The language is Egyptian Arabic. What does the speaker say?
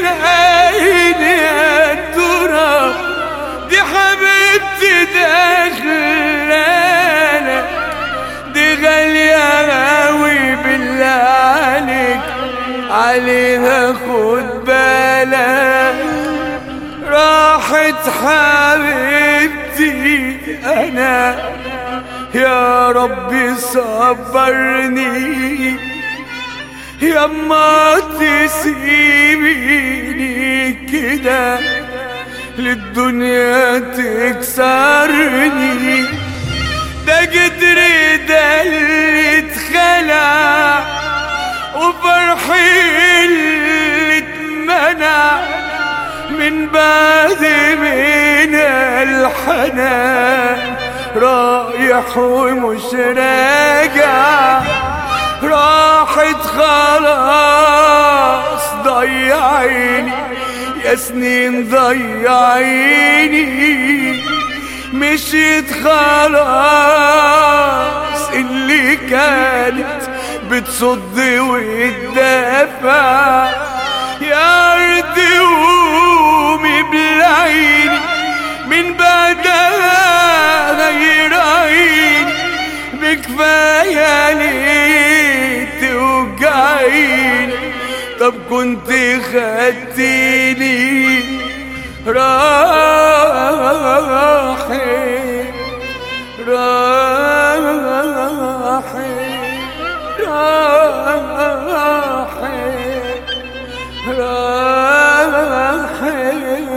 العين يا ترى دي حبيبتي داخلانة دي غالية أوي بالله عليك عليها خد بالك راحت حبيبتي أنا يا ربي صبرني يما تسيبيني كده للدنيا تكسرني ده قدري ده اللي اتخلع وفرحي اللي اتمنع من بعد من الحنان رايح ومش راجع راحت خلاص ضيعيني يا سنين ضيعيني مشيت خلاص اللي كانت بتصد وتدافع يا ارض قومي بالعيني من بعدها غير عيني بكفاية ليه توجعيني طب كنت خدتيني راحي راحي راحي راحي